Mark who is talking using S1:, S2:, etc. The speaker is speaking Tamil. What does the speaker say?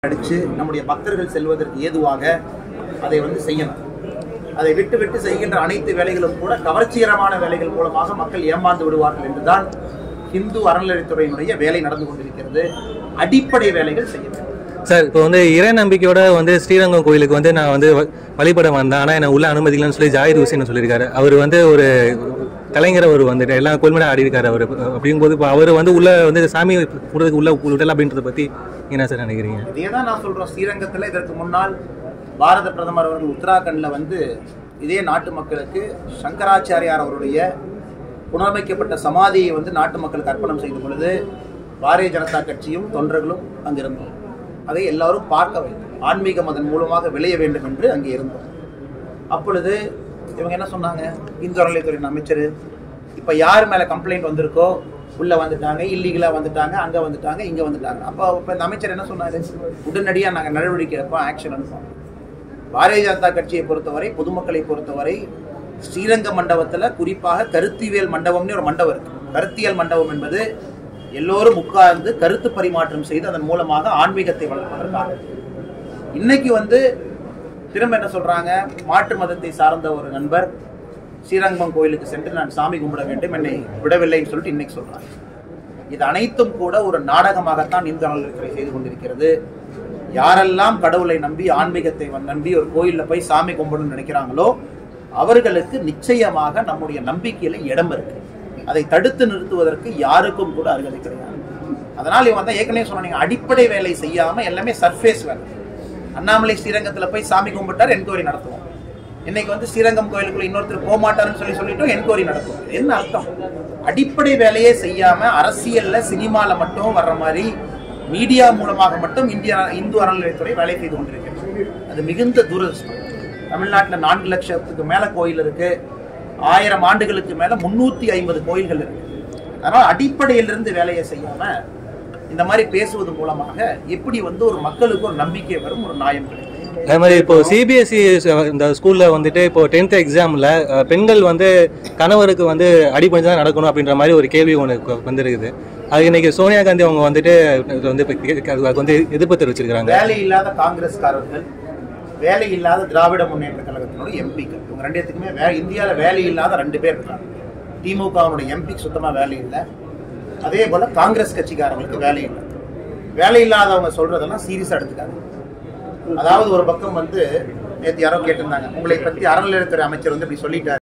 S1: அடிச்சு நம்முடைய பக்தர்கள் செல்வதற்கு ஏதுவாக அதை வந்து செய்யணும் அதை விட்டு விட்டு செய்கின்ற அனைத்து வேலைகளும் கூட கவர்ச்சிகரமான வேலைகள் மூலமாக மக்கள் ஏமாந்து விடுவார்கள் என்றுதான் இந்து அறநிலையத்துறையினுடைய வேலை நடந்து கொண்டிருக்கிறது அடிப்படை வேலைகள் செய்ய வேண்டும்
S2: சார் இப்போ வந்து இறை நம்பிக்கையோட வந்து ஸ்ரீரங்கம் கோயிலுக்கு வந்து நான் வந்து வ- வழிபட வந்தேன் ஆனால் என்னை உள்ள அனுமதிக்கலன்னு சொல்லி ஜாகிர் ஹுசேன் சொல்லியிருக்காரு அவர் வந்து ஒரு கலைஞர் அவர் வந்துட்டு எல்லா கோயிலுமே ஆடி இருக்காரு அவர் அப்படிங்கும்போது இப்போ அவர் வந்து உள்ள வந்து சாமி கூடதுக்கு உள்ள விடல அப்படின்றத பற்றி என்ன சார் நினைக்கிறீங்க
S1: இதே தான் நான் சொல்றோம் ஸ்ரீரங்கத்தில் இதற்கு முன்னால் பாரத பிரதமர் அவர்கள் உத்தராகண்ட்ல வந்து இதே நாட்டு மக்களுக்கு சங்கராச்சாரியார் அவருடைய புனரமைக்கப்பட்ட சமாதியை வந்து நாட்டு மக்களுக்கு அர்ப்பணம் செய்த பொழுது பாரதிய ஜனதா கட்சியும் தொண்டர்களும் அங்கிருந்தோம் அதை எல்லாரும் பார்க்க வேண்டும் ஆன்மீகம் அதன் மூலமாக விளைய வேண்டும் என்று அங்கே இருந்தோம் அப்பொழுது இவங்க என்ன சொன்னாங்க இந்து அறநிலையத்துறையின் அமைச்சர் இப்போ யார் மேலே கம்ப்ளைண்ட் வந்திருக்கோ உள்ள வந்துட்டாங்க இல்லீகலாக வந்துட்டாங்க அங்கே வந்துட்டாங்க இங்கே வந்துட்டாங்க அப்போ இப்போ இந்த அமைச்சர் என்ன சொன்னார் உடனடியாக நாங்கள் நடவடிக்கை எடுப்போம் ஆக்ஷன் எடுப்போம் பாரதிய ஜனதா கட்சியை பொறுத்தவரை பொதுமக்களை பொறுத்தவரை ஸ்ரீரங்க மண்டபத்தில் குறிப்பாக கருத்தியல் மண்டபம்னு ஒரு மண்டபம் இருக்கு கருத்தியல் மண்டபம் என்பது எல்லோரும் உட்கார்ந்து கருத்து பரிமாற்றம் செய்து அதன் மூலமாக ஆன்மீகத்தை வளர்ப்பதற்காக இன்னைக்கு வந்து திரும்ப என்ன சொல்றாங்க மாற்று மதத்தை சார்ந்த ஒரு நண்பர் ஸ்ரீரங்கம் கோயிலுக்கு சென்று நான் சாமி கும்பிட வேண்டும் என்னை விடவில்லைன்னு சொல்லிட்டு இன்னைக்கு சொல்றாங்க இது அனைத்தும் கூட ஒரு நாடகமாகத்தான் இந்து அறநிலையத்துறை செய்து கொண்டிருக்கிறது யாரெல்லாம் கடவுளை நம்பி ஆன்மீகத்தை வ- நம்பி ஒரு கோயில்ல போய் சாமி கும்பிடணும்னு நினைக்கிறாங்களோ அவர்களுக்கு நிச்சயமாக நம்முடைய நம்பிக்கையில இடம் இருக்கு அதை தடுத்து நிறுத்துவதற்கு யாருக்கும் கூட அருகதை கிடையாது அதனால் இவன் தான் ஏற்கனவே சொன்னாங்க அடிப்படை வேலை செய்யாம எல்லாமே சர்ஃபேஸ் வேலை அண்ணாமலை ஸ்ரீரங்கத்துல போய் சாமி கும்பிட்டார் என்கொயரி நடத்துவோம் இன்னைக்கு வந்து ஸ்ரீரங்கம் கோயிலுக்குள்ள இன்னொருத்தர் போக மாட்டாருன்னு சொல்லி சொல்லிட்டோம் என்கொயரி நடத்துவோம் என்ன அர்த்தம் அடிப்படை வேலையே செய்யாம அரசியல்ல சினிமால மட்டும் வர்ற மாதிரி மீடியா மூலமாக மட்டும் இந்தியா இந்து அறநிலையத்துறை வேலை செய்து கொண்டிருக்கிறது அது மிகுந்த துரதிருஷ்டம் தமிழ்நாட்டில் நான்கு லட்சத்துக்கு மேல கோயில் இருக்கு ஆயிரம் ஆண்டுகளுக்கு மேல முன்னூத்தி ஐம்பது கோயில்கள் இருக்கு அதனால அடிப்படையிலிருந்து வேலையை செய்யாம இந்த மாதிரி பேசுவது மூலமாக எப்படி வந்து ஒரு மக்களுக்கு ஒரு நம்பிக்கை வரும் ஒரு நியாயம் கிடைக்கும்
S2: அதே மாதிரி இப்போ சிபிஎஸ்சி இந்த ஸ்கூல்ல வந்துட்டு இப்போ டென்த் எக்ஸாம்ல பெண்கள் வந்து கணவருக்கு வந்து அடிப்படை தான் நடக்கணும் அப்படின்ற மாதிரி ஒரு கேள்வி ஒன்று வந்திருக்குது அது இன்னைக்கு சோனியா காந்தி அவங்க வந்துட்டு இது வந்து இப்ப கே- கே- அதுக்கு வந்து எதிர்ப்பு தெரிவிச்சிருக்காங்க
S1: வேலை இல்லாத காங்கிரஸ்காரர்கள் வேலை இல்லாத திராவிட முன்னேற்ற கழகத்தினுடைய எம்பிக்கள் இவங்க ரெண்டு பேத்துக்குமே வே இந்தியாவில் வேலை இல்லாத ரெண்டு பேர் இருக்காங்க திமுகவுடைய எம்பிக்கு சுத்தமாக வேலை இல்லை அதே போல காங்கிரஸ் கட்சிக்காரங்களுக்கு வேலை இல்லை வேலை இல்லாதவங்க சொல்றதெல்லாம் சீரியஸாக எடுத்துக்காங்க அதாவது ஒரு பக்கம் வந்து நேற்று யாரோ கேட்டிருந்தாங்க உங்களை பற்றி அறநிலையத்துறை அமைச்சர் வந்து இப்படி சொல்லிட்டாரு